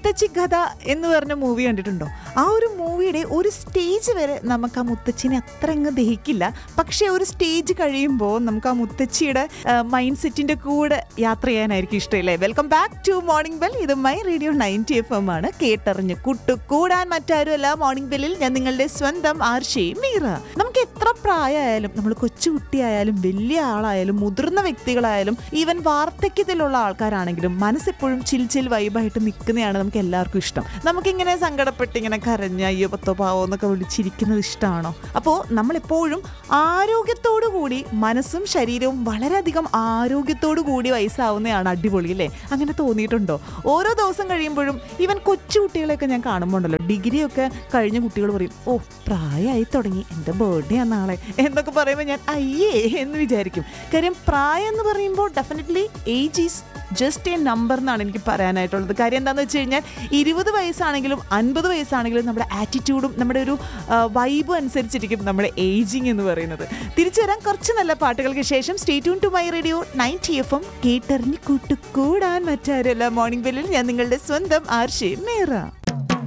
മുത്തച്ചി കഥ എന്ന് പറഞ്ഞ മൂവി കണ്ടിട്ടുണ്ടോ ആ ഒരു മൂവിയുടെ ഒരു സ്റ്റേജ് വരെ നമുക്ക് ആ മുത്തച്ഛനെ അത്ര അങ്ങ് ദഹിക്കില്ല പക്ഷേ ഒരു സ്റ്റേജ് കഴിയുമ്പോൾ നമുക്ക് ആ മുത്തച്ഛിയുടെ മൈൻഡ് സെറ്റിന്റെ കൂടെ യാത്ര ചെയ്യാനായിരിക്കും ഇഷ്ടമില്ലേ welcome back to morning bell ഇത് my radio ninety F M ആണ് കേട്ടറിഞ്ഞ് കുട്ടു കൂടാൻ മറ്റാരുമല്ല മോർണിംഗ് ബെല്ലിൽ ഞാൻ നിങ്ങളുടെ സ്വന്തം ആർഷയും മീറ നമുക്ക് എത്ര പ്രായമായാലും നമ്മൾ കൊച്ചുകുട്ടിയായാലും വലിയ ആളായാലും മുതിർന്ന വ്യക്തികളായാലും ഈവൻ വാർദ്ധക്യത്തിലുള്ള ആൾക്കാരാണെങ്കിലും മനസ്സെപ്പോഴും ചിൽ ചിൽ വൈബായിട്ട് നിൽക്കുന്നതാണ് നമുക്ക് എല്ലാവർക്കും ഇഷ്ടം നമുക്കിങ്ങനെ സങ്കടപ്പെട്ട് ഇങ്ങനെ കരഞ്ഞ അയ്യോ പത്തോ പാവോ എന്നൊക്കെ വിളിച്ചിരിക്കുന്നത് ഇഷ്ടമാണോ അപ്പോൾ നമ്മളെപ്പോഴും ആരോഗ്യത്തോടു കൂടി മനസ്സും ശരീരവും വളരെയധികം ആരോഗ്യത്തോടു കൂടി വയസ്സാവുന്നതാണ് അടിപൊളി അല്ലേ അങ്ങനെ തോന്നിയിട്ടുണ്ടോ ഓരോ ദിവസം കഴിയുമ്പോഴും ഈവൻ കൊച്ചു കുട്ടികളെയൊക്കെ ഞാൻ കാണുമ്പോൾ ഉണ്ടല്ലോ ഡിഗ്രി ഒക്കെ കഴിഞ്ഞ കുട്ടികൾ പറയും ഓ പ്രായമായി തുടങ്ങി എൻ്റെ ബർത്ത്ഡേ ആ നാളെ എന്നൊക്കെ പറയുമ്പോൾ ഞാൻ അയ്യേ എന്ന് വിചാരിക്കും കാര്യം പ്രായം എന്ന് പറയുമ്പോൾ definitely age is just a number എന്നാണ് എനിക്ക് പറയാനായിട്ടുള്ളത് കാര്യം എന്താണെന്ന് വെച്ച് കഴിഞ്ഞാൽ ഇരുപത് വയസ്സാണെങ്കിലും അൻപത് വയസ്സാണെങ്കിലും നമ്മുടെ ആറ്റിറ്റ്യൂഡും നമ്മുടെ ഒരു വൈബും അനുസരിച്ചിരിക്കും നമ്മുടെ ഏജിങ് എന്ന് പറയുന്നത് തിരിച്ചു വരാൻ കുറച്ച് നല്ല പാട്ടുകൾക്ക് ശേഷം stay tune to my radio ninety F M കേട്ടറിഞ്ഞ് കൂട്ടുകൂടാൻ മറ്റാരല്ല മോർണിംഗ് ബെല്ലിൽ ഞാൻ നിങ്ങളുടെ സ്വന്തം ആർഷേ മേറ